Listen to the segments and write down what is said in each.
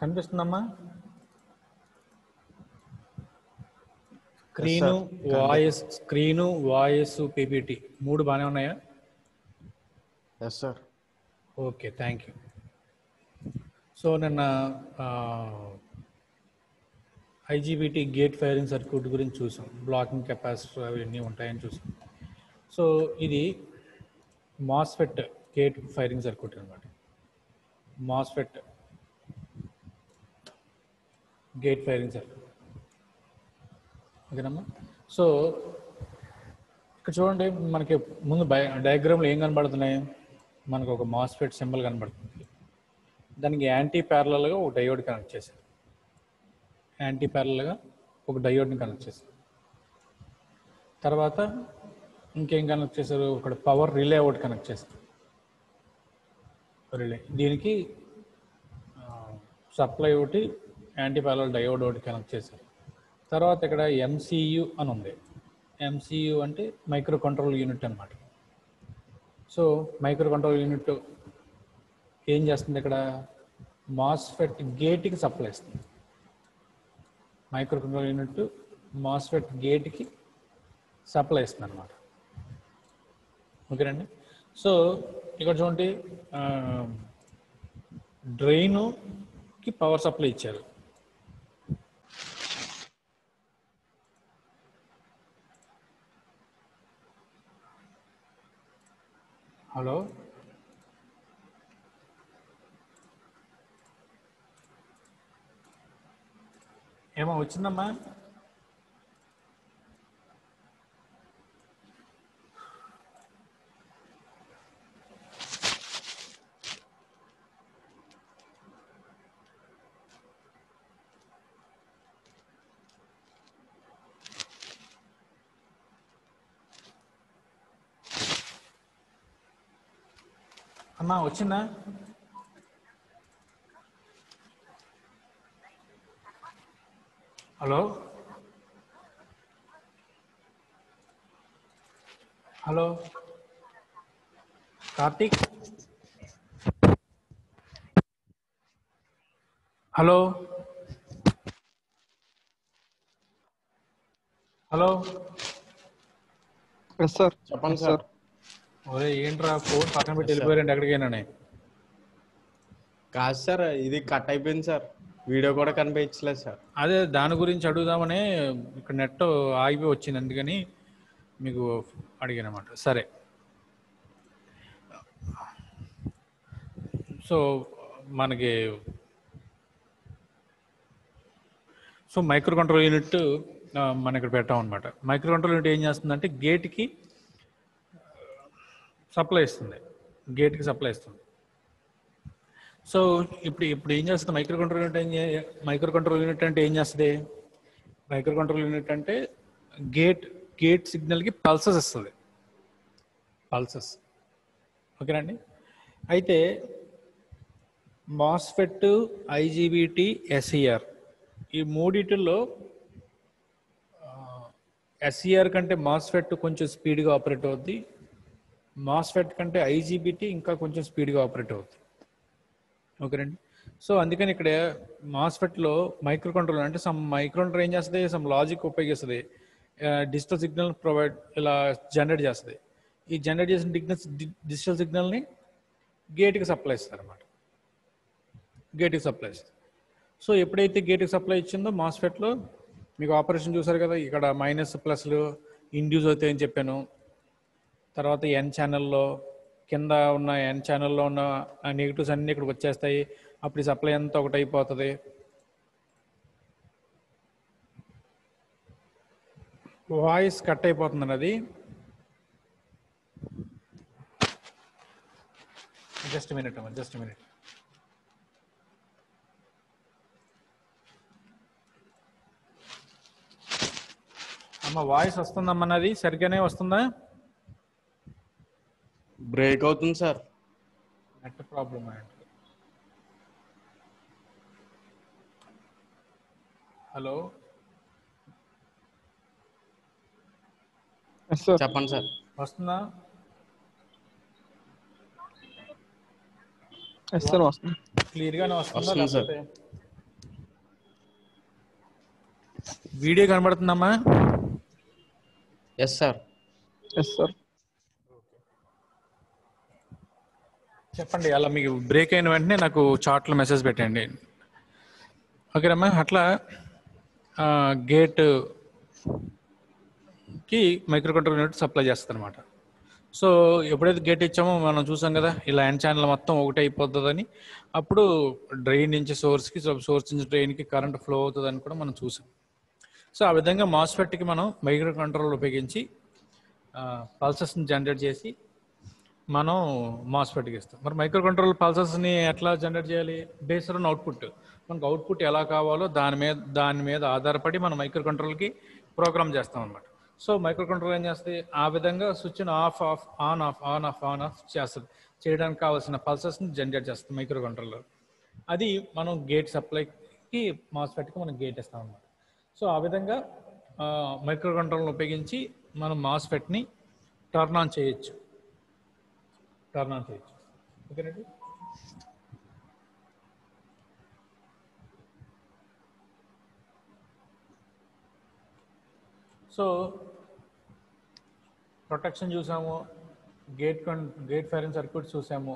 కనిపిస్తుందమ్మా screen sir. Voice screen voice PPT మూడు బాగానే ఉన్నాయా yes sir okay thank you so నిన్న ఐజీబీటీ గేట్ ఫైరింగ్ సర్క్యూట్ గురించి చూసాం బ్లాకింగ్ కెపాసిటర్ అవన్నీ ఉంటాయని చూసాం సో ఇది మాస్ఫెట్ గేట్ ఫైరింగ్ సర్క్యూట్ అనమాట మాస్ఫెట్ గేట్ ఫైరింగ్ సర్క్యూట్ ఓకేనమ్మా సో ఇక్కడ చూడండి మనకి ముందు బయ డయాగ్రామ్లో ఏం కనబడుతున్నాయి మనకు ఒక మాస్ఫెట్ సింబల్ కనబడుతుంది దానికి యాంటీ ప్యారలల్గా ఒక డయోడ్ కనెక్ట్ చేశారు యాంటీ ప్యారలల్గా ఒక డయోడ్ని కనెక్ట్ చేశారు తర్వాత ఇంకేం కనెక్ట్ చేశారు ఒక పవర్ రిలే ఒకటి కనెక్ట్ చేశారు రిలే దీనికి సప్లై ఒకటి యాంటీ ప్యారల్ డయోడ్ ఒకటి కనెక్ట్ చేశారు తర్వాత ఇక్కడ ఎంసీయు అని ఉంది ఎంసీయు అంటే మైక్రో కంట్రోల్ యూనిట్ అన్నమాట సో మైక్రో కంట్రోల్ యూనిట్ ఏం చేస్తుంది ఇక్కడ మాస్ఫెట్ గేట్కి సప్లై ఇస్తుంది మైక్రో కంట్రోల్ యూనిట్ మాస్ఫెట్ గేట్కి సప్లై ఇస్తుంది అనమాట ఓకేనండి సో ఇక్కడ చూడండి డ్రైనుకి పవర్ సప్లై ఇచ్చారు హలో ఏమో వచ్చిందమ్మా అమ్మా వచ్చిందా hello hello Karthik hello hello yes sir చెప్పండి Yes, సార్ ఒరే ఏంట్రా ఫోన్ పక్కన పెట్టి వెళ్ళిపోయారండి ఎక్కడికైనా కాదు సార్ ఇది కట్ అయిపోయింది సార్ వీడియో కూడా కనిపించలేదు సార్ అదే దాని గురించి అడుగుదామని ఇక్కడ నెట్ ఆగిపోయి వచ్చింది అందుకని మీకు అడిగానమాట సరే సో మనకి సో మైక్రో కంట్రోల్ యూనిట్ ఆ, మనం ఇక్కడ పెట్టాం అనమాట మైక్రో కంట్రోల్ యూనిట్ ఏం చేస్తుందంటే గేట్కి సప్లై ఇస్తుంది గేట్కి సప్లై ఇస్తుంది సో ఇప్పుడు ఇప్పుడు ఏం చేస్తుంది మైక్రో కంట్రోల్ యూనిట్ ఏం చే- మైక్రో కంట్రోల్ యూనిట్ అంటే ఏం చేస్తుంది మైక్రో కంట్రోల్ యూనిట్ అంటే గేట్ గేట్ సిగ్నల్కి పల్సెస్ ఇస్తుంది పల్సెస్ ఓకేనండి అయితే మాస్ఫెట్ ఐజీబీటీ ఎస్ఈఆర్ ఈ మూడిటిల్లో ఎస్ఈఆర్ కంటే మాస్ఫెట్ కొంచెం స్పీడ్గా ఆపరేట్ అవుద్ది మాస్ఫెట్ కంటే ఐజీబీటీ ఇంకా కొంచెం స్పీడ్గా ఆపరేట్ అవుతుంది ఓకేనండి సో అందుకని ఇక్కడ మాస్ఫెట్లో మైక్రో కంట్రోల్ అంటే సమ్ మైక్రో కంట్రోల్ ఏం చేస్తుంది సమ్ లాజిక్ ఉపయోగిస్తుంది డిజిటల్ సిగ్నల్ ప్రొవైడ్ ఇలా జనరేట్ చేస్తుంది ఈ జనరేట్ చేసిన డిగ్నల్స్ డిజిటల్ సిగ్నల్ని గేట్కి సప్లై ఇస్తారు అనమాట గేట్కి సప్లై ఇస్తుంది సో ఎప్పుడైతే గేట్కి సప్లై ఇచ్చిందో మాస్ఫెట్లో మీకు ఆపరేషన్ చూసారు కదా ఇక్కడ మైనస్ ప్లస్లు ఇండ్యూస్ అవుతాయని చెప్పాను తర్వాత ఎన్ ఛానల్లో కింద ఉన్న ఎన్ ఛానల్లో ఉన్న నెగిటివ్స్ అన్నీ ఇక్కడికి వచ్చేస్తాయి అప్పుడు ఈ సప్లై అంతా ఒకటి అయిపోతుంది వాయిస్ కట్ అయిపోతుంది అది జస్ట్ మినిట్ అమ్మ జస్ట్ మినిట్ అమ్మ వాయిస్ వస్తుందమ్మన్నది సరిగ్గానే వస్తుందా బ్రేక్ అవుతుంది సార్ నెట్ ప్రాబ్లమ్ అండి హలో ఎస్ సార్ చెప్పండి సార్ వస్తుందా ఎస్ సార్ వస్తుంది క్లియర్ గానే వస్తుందా వస్తుంది సార్. లేకపోతే వీడియో కనబడుతుందమ్మా ఎస్ సార్ ఎస్ సార్ చెప్పండి అలా మీకు బ్రేక్ అయిన వెంటనే నాకు చాట్లో మెసేజ్ పెట్టండి ఓకేనమ్మా అట్లా గేట్ కి మైక్రో కంట్రోల్ యూనిట్ సప్లై చేస్తుంది అనమాట సో ఎప్పుడైతే గేట్ ఇచ్చామో మనం చూసాం కదా ఈ ల్యాండ్ ఛానల్ మొత్తం ఒకటి అయిపోతుందని అప్పుడు డ్రైన్ నుంచి సోర్స్కి సోర్స్ నుంచి డ్రైన్కి కరెంట్ ఫ్లో అవుతుందని కూడా మనం చూసాం సో ఆ విధంగా మాస్ఫెట్కి మనం మైక్రో కంట్రోల్ ఉపయోగించి పల్సెస్ని జనరేట్ చేసి మనం మాస్ఫెట్కి ఇస్తాం మరి మైక్రో కంట్రోల్ పల్సెస్ని ఎట్లా జనరేట్ చేయాలి బేస్డ్ ఆన్ అవుట్పుట్ మనకు అవుట్పుట్ ఎలా కావాలో దాని మీద దాని మీద ఆధారపడి మనం మైక్రో కంట్రోల్కి ప్రోగ్రామ్ చేస్తాం అనమాట సో మైక్రో కంట్రోల్ ఏం చేస్తుంది ఆ విధంగా స్విచ్ని off off on off on off on off చేస్తుంది చేయడానికి కావాల్సిన పల్సెస్ని జనరేట్ చేస్తుంది మైక్రో కంట్రోలర్ అది మనం గేట్ సప్లైకి మాస్ఫెట్కి మనం గేట్ ఇస్తాం అనమాట సో ఆ విధంగా మైక్రో కంట్రోల్ని ఉపయోగించి మనం మాస్ఫెట్ని టర్న్ ఆన్ చేయొచ్చు టర్న్ ఆన్ చేయొచ్చు ఓకేనండి సో ప్రొటెక్షన్ చూసాము గేట్ కన్ గేట్ ఫైరింగ్ సర్క్యూట్ చూసాము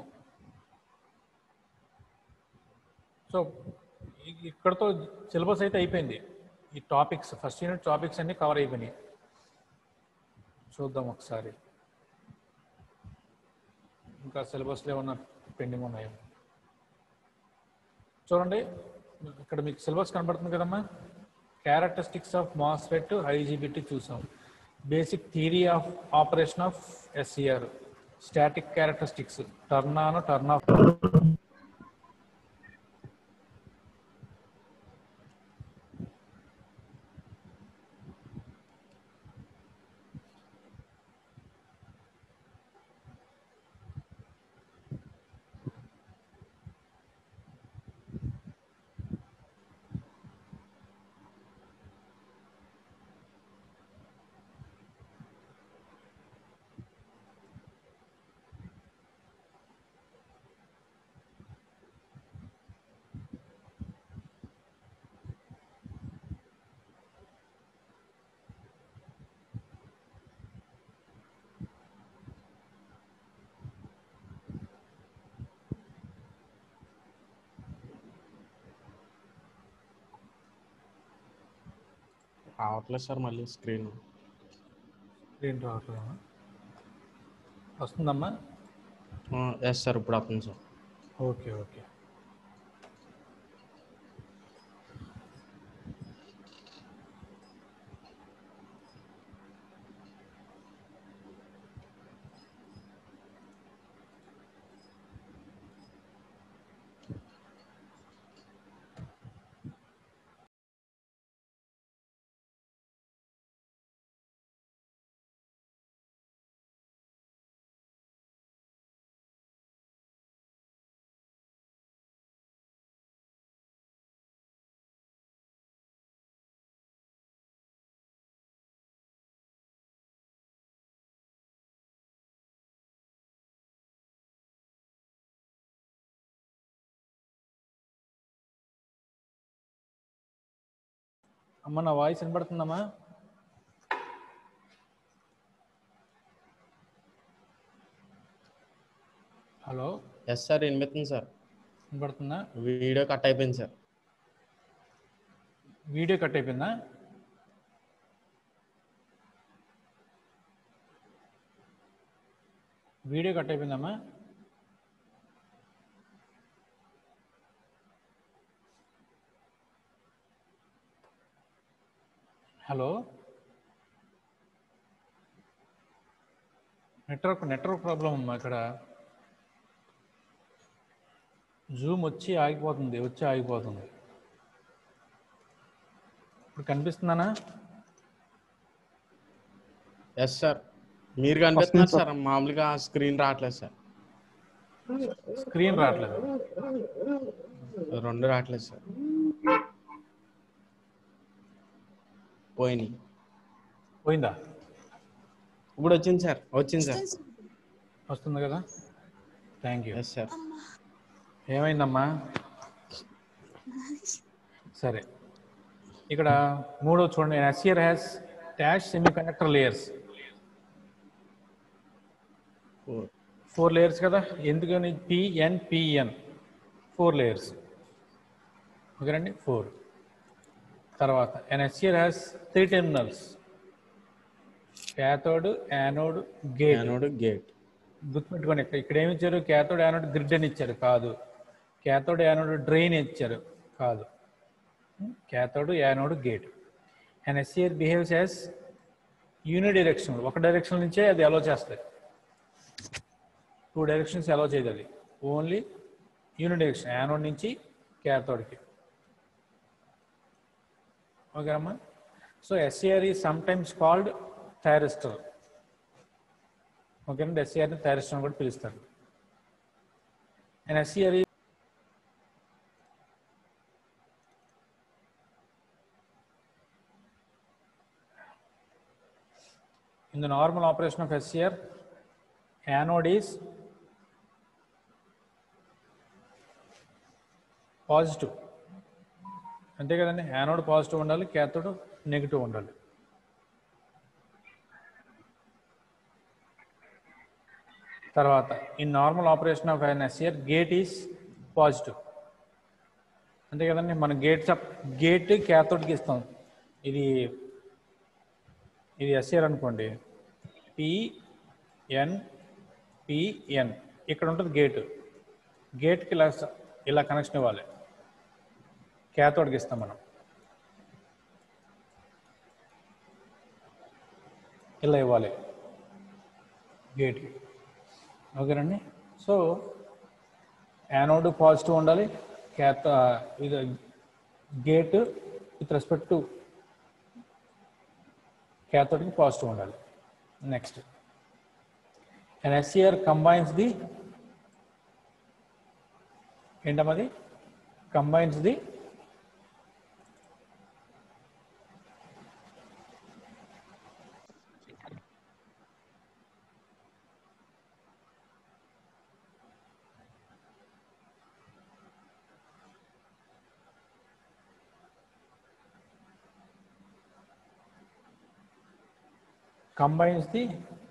సో ఇ- ఇక్కడతో సిలబస్ అయితే అయిపోయింది ఈ టాపిక్స్ ఫస్ట్ యూనిట్ టాపిక్స్ అన్ని కవర్ అయిపోయినాయి చూద్దాం ఒకసారి ఇంకా సిలబస్లో ఏమన్నా పెండింగ్ ఉన్నాయో చూడండి ఇక్కడ మీకు సిలబస్ కనబడుతుంది కదమ్మా క్యారెక్టరిస్టిక్స్ ఆఫ్ మాస్ఫెట్ ఐజీబిటీ చూసాం basic theory of operation of SCR static characteristics turn on turn off రావట్లేదు సార్ మళ్ళీ స్క్రీన్ స్క్రీన్ రావట్లేదా వస్తుందమ్మా ఎస్ సార్ ఇప్పుడు వస్తుంది సార్ ఓకే ఓకే అమ్మ నా వాయిస్ వినపడుతుందమ్మా హలో ఎస్ సార్ వినిపిస్తుంది సార్ వినపడుతుందా వీడియో కట్ అయిపోయింది సార్ వీడియో కట్ అయిపోయిందా వీడియో కట్ అయిపోయిందమ్మా హలో నెట్వర్క్ నెట్వర్క్ ప్రాబ్లం అమ్మా ఇక్కడ జూమ్ వచ్చి ఆగిపోతుంది వచ్చి ఆగిపోతుంది ఇప్పుడు కనిపిస్తుందనా ఎస్ సార్ మీరు కనిపిస్తున్నారు సార్ మామూలుగా స్క్రీన్ రావట్లేదు సార్ స్క్రీన్ రావట్లేదు రెండు రావట్లేదు సార్ పోయినాయి పోయిందా ఇప్పుడు వచ్చింది సార్ వచ్చింది సార్ వస్తుంది కదా థ్యాంక్ యూ ఎస్ సార్ ఏమైందమ్మా సరే ఇక్కడ మూడో చూడండి SCR has dash semiconductor layers four four layers కదా ఎందుకని పిఎన్ పిఎన్ ఫోర్ లేయర్స్ ఓకేనండి ఫోర్ తర్వాత an SCR has three terminals cathode anode gate anode gate గుర్తుపెట్టుకోండి ఇక్కడ ఇక్కడ ఏమి ఇచ్చారు క్యాథోడ్ యానోడ్ గ్రిడ్ అని ఇచ్చారు కాదు క్యాథోడ్ యానోడ్ డ్రైన్ ఇచ్చారు కాదు cathode anode gate and SCR behaves as uni direction ఒక డైరెక్షన్ నుంచే అది అలో చేస్తుంది టూ డైరెక్షన్స్ అలో చేయదు అది ఓన్లీ యూని డైరెక్షన్ యానోడ్ నుంచి క్యాథోడ్కి ఓకేనమ్మా so SCR is some times called thyristor ఓకేనండి ఎస్సీఆర్ని థైరిస్టర్ అని కూడా పిలుస్తారు and SCR in the normal operation of SCR, anode is positive అంతే కదండి యానోడ్ పాజిటివ్ ఉండాలి క్యాథోడ్ నెగిటివ్ ఉండాలి తర్వాత in normal operation of an SCR gate is positive అంతే కదండి మన గేట్ సప్ గేట్ క్యాథోడ్కి ఇస్తాం ఇది ఇది ఎస్ఆర్ అనుకోండి పిఎన్ పిఎన్ ఇక్కడ ఉంటుంది గేట్ గేట్కి ఇలా స- ఇలా కనెక్షన్ ఇవ్వాలి క్యాథోడ్కి ఇస్తాం మనం ఇలా ఇవ్వాలి గేట్కి ఓకేనండి సో యానోడ్ పాజిటివ్ ఉండాలి క్యాథ ఇది గేట్ విత్ రెస్పెక్ట్ టు క్యాథోడ్కి పాజిటివ్ ఉండాలి next and SCR combines the ఏంటమ్మది combines the combines the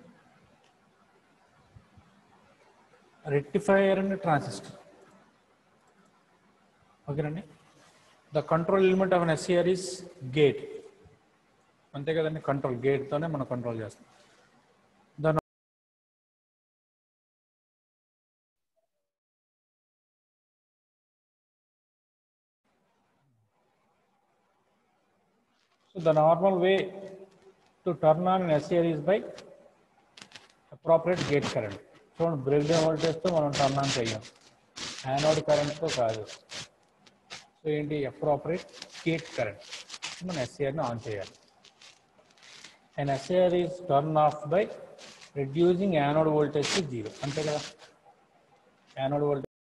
rectifier and transistor. ఓకేనండి the control element of an SCR is gate అంతే కదండి కంట్రోల్ గేట్తోనే మనం కంట్రోల్ చేస్తాం దాని So the normal way to turn on an SCR is by appropriate gate current. చూడండి break down వోల్టేజ్తో మనం turn on చెయ్యం యానోడ్ కరెంట్తో కాదు సో ఏంటి అప్రాపరేట్ గేట్ కరెంట్ మనం ఎస్ఏఆర్ని ఆన్ చేయాలి and SCR is turn off by reducing anode voltage to zero అంతే కదా యానోడ్ వోల్టేజ్